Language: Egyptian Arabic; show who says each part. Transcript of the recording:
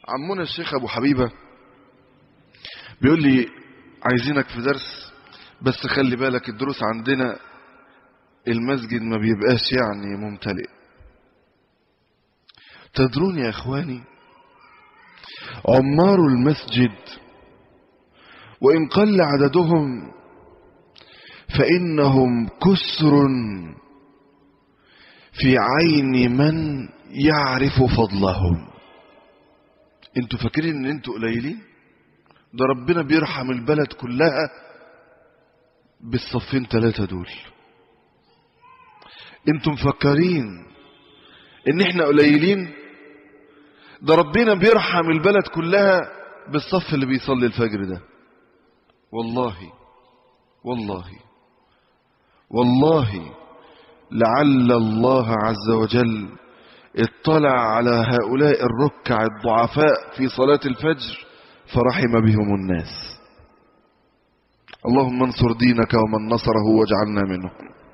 Speaker 1: عمنا الشيخ ابو حبيبة بيقول لي عايزينك في درس بس خلي بالك الدروس عندنا المسجد ما بيبقاش يعني ممتلئ تدرون يا اخواني عمار المسجد وان قل عددهم فانهم كسر في عين من يعرف فضلهم انتوا فاكرين ان انتوا قليلين ده ربنا بيرحم البلد كلها بالصفين ثلاثة دول انتوا مفكرين ان احنا قليلين ده ربنا بيرحم البلد كلها بالصف اللي بيصلي الفجر ده والله والله والله لعل الله عز وجل اطلع على هؤلاء الركع الضعفاء في صلاة الفجر فرحم بهم الناس اللهم انصر دينك ومن نصره واجعلنا منهم